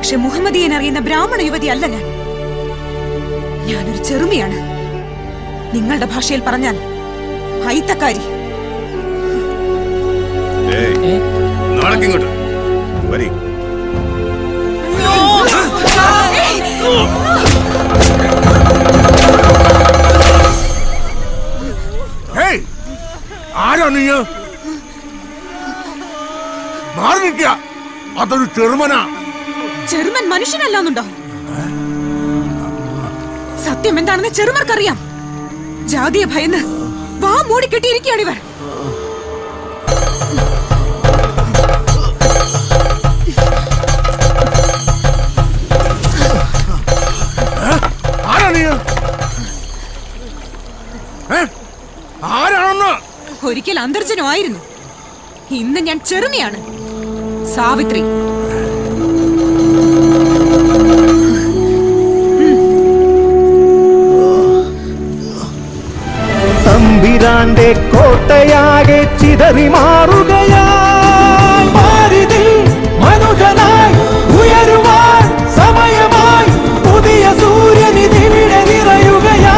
പക്ഷെ മുഹമ്മദിയൻ അറിയുന്ന ബ്രാഹ്മണ യുവതി അല്ല ഞാൻ ഞാനൊരു ചെറുമിയാണ് നിങ്ങളുടെ ഭാഷയിൽ പറഞ്ഞാൽ ഹൈത്തക്കാരി നാളേക്ക് ഇങ്ങോട്ട് വരി ഹേയ് ആരാ നീ മാറി നിൽക്കുക അതൊരു ചെറുമനാ ചെറുമൻ മനുഷ്യനല്ലാന്നുണ്ടോ സത്യം എന്താണെന്ന് ചെറുമർക്കറിയാം ജാതിയെ ഭയന്ന് വാ മൂടിക്കെട്ടിയിരിക്കുകയാണ് ഇവർ ആരാ നീ ഏ? ആരാണെന്ന് ഒരിക്കൽ അന്തർജനമായിരുന്നു ഇന്ന് ഞാൻ ചെറുമിയാണ് സാവിത്രി തമ്പിരാന്റെ കോട്ടയാകെ ചിതറി മാറുകയായി ഭാരതിൽ മനുജനായി ഉയരുവാൻ സമയമായി പുതിയ സൂര്യനിധിവിടെ നിറയുകയായി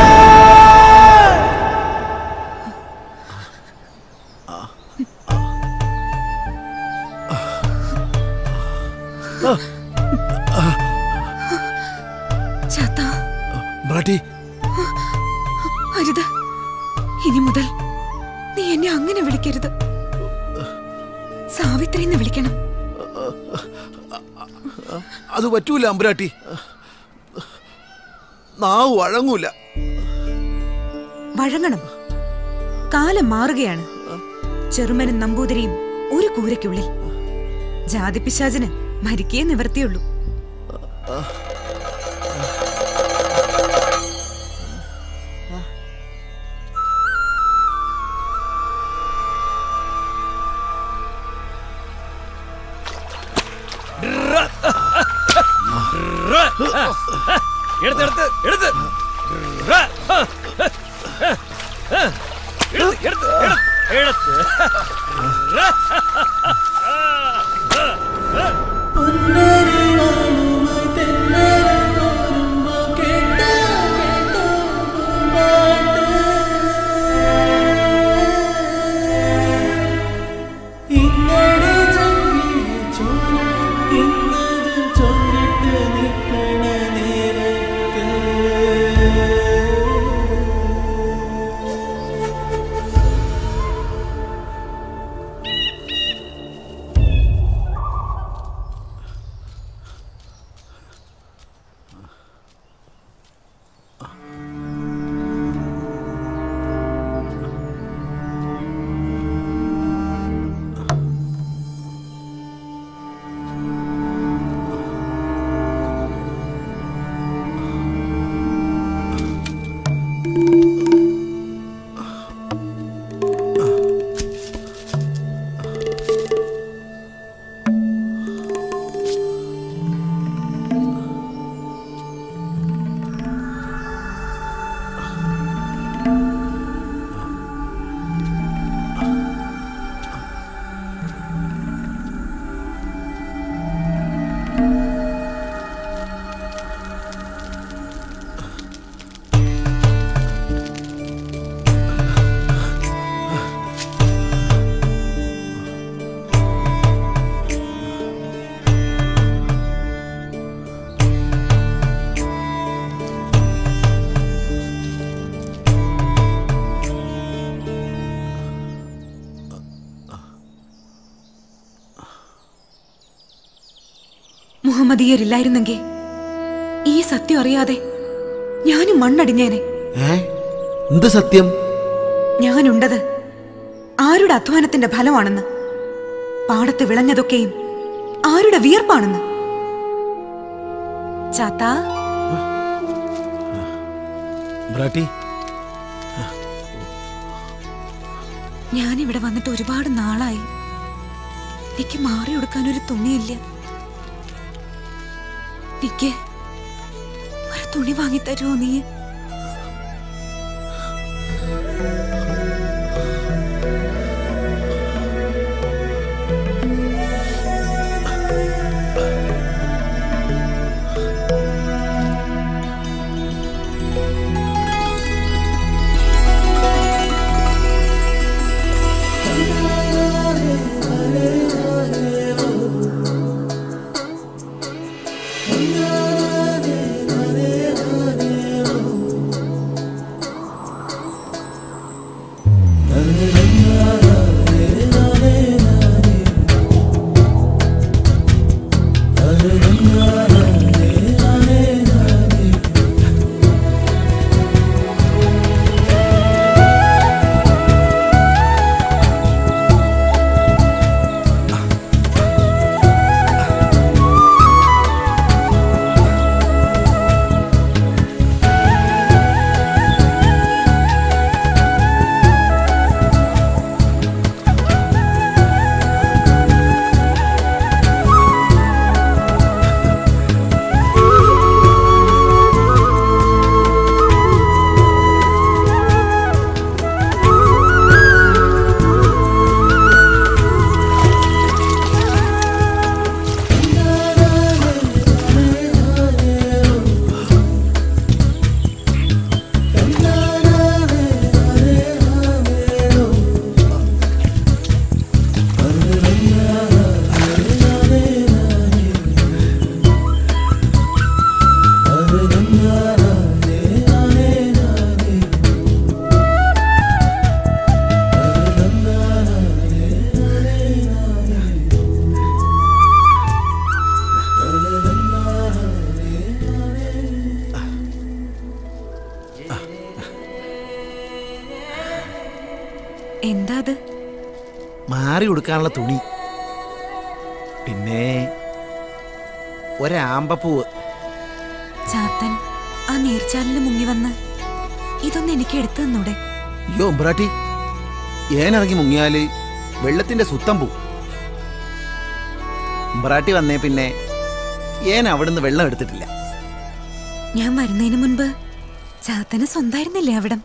ചാത്താ ബ്രാട്ടി അരുത് ഇനി മുതൽ നീ എന്നെ അങ്ങനെ വിളിക്കരുത് സാവിത്രി എന്ന് വിളിക്കണം അത് പറ്റൂല അമ്പരാട്ടി നാവ് വഴങ്ങൂല വഴങ്ങണം കാലം മാറുകയാണ് ചെറുമനും നമ്പൂതിരിയും ഒരു കൂരയ്ക്കുള്ളിൽ ജാതിപിശാചിന് മരിക്കേ നിവർത്തിയുള്ളൂ എടുത്ത് എടുത്ത് എടുത്ത് എടുത്ത് എടുത്ത് എടുത്ത് മുഹമ്മദീയരില്ലായിരുന്നെങ്കിൽ ഈ സത്യം അറിയാതെ ഞാനും മണ്ണടിഞ്ഞേനെ ഏ എന്ത് സത്യം ഞാനുണ്ടത് ആരുടെ അധ്വാനത്തിന്റെ ഫലമാണെന്ന് പാടത്ത് വിളഞ്ഞതൊക്കെയും ആരുടെ വിയർപ്പാണെന്ന് ചാത്താ ബ്രാട്ടി ഞാനിവിടെ വന്നിട്ട് ഒരുപാട് നാളായി എനിക്ക് മാറി കൊടുക്കാൻ ഒരു തുണിയില്ല എനിക്ക് ഒരു തുണി വാങ്ങിത്തരുമോ നീ എന്താ അത് മാറി കൊടുക്കാനുള്ള തുണി പിന്നെ ഒരാമ്പപ്പൂവ് ചാത്തൻ ആ നീർച്ചാലിന് മുങ്ങി വന്ന് ഇതൊന്ന് എനിക്ക് എടുത്തു തന്നൂടെ അയ്യോ ഉമ്പ്രാട്ടി ഏനിറങ്ങി മുങ്ങിയാല് വെള്ളത്തിന്റെ സുത്തം പോവും ഉമ്പ്രാട്ടി വന്നേ പിന്നെ ഏൻ അവിടുന്ന് വെള്ളം എടുത്തിട്ടില്ല ഞാൻ വരുന്നതിന് മുൻപ് ചാത്തന് സ്വന്തായിരുന്നില്ലേ അവിടം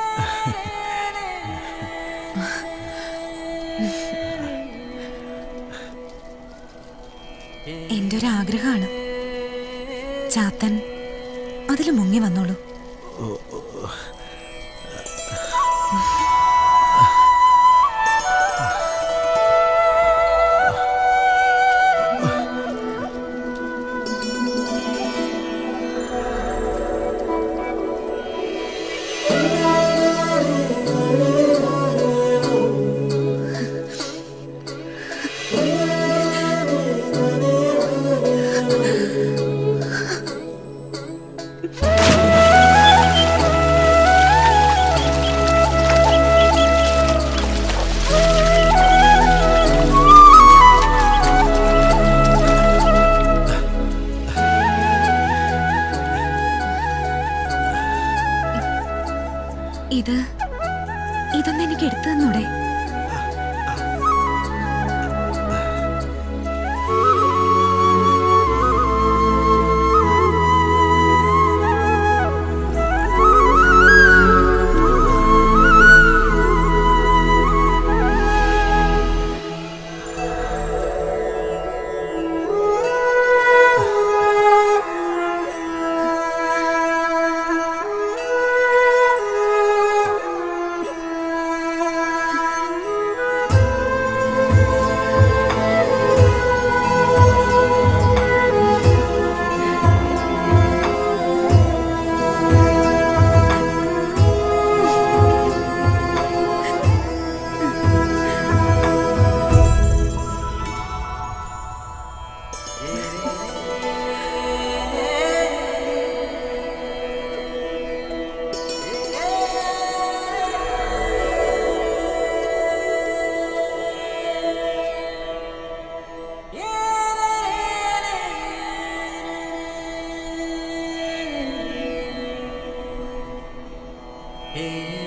എന്റെ ഒരു ആഗ്രഹമാണ് ചാത്തൻ അതിൽ മുങ്ങി വന്നോളൂ ഇത് ഇതൊന്ന് എനിക്ക് എടുത്തു തന്നൂടെ Hey.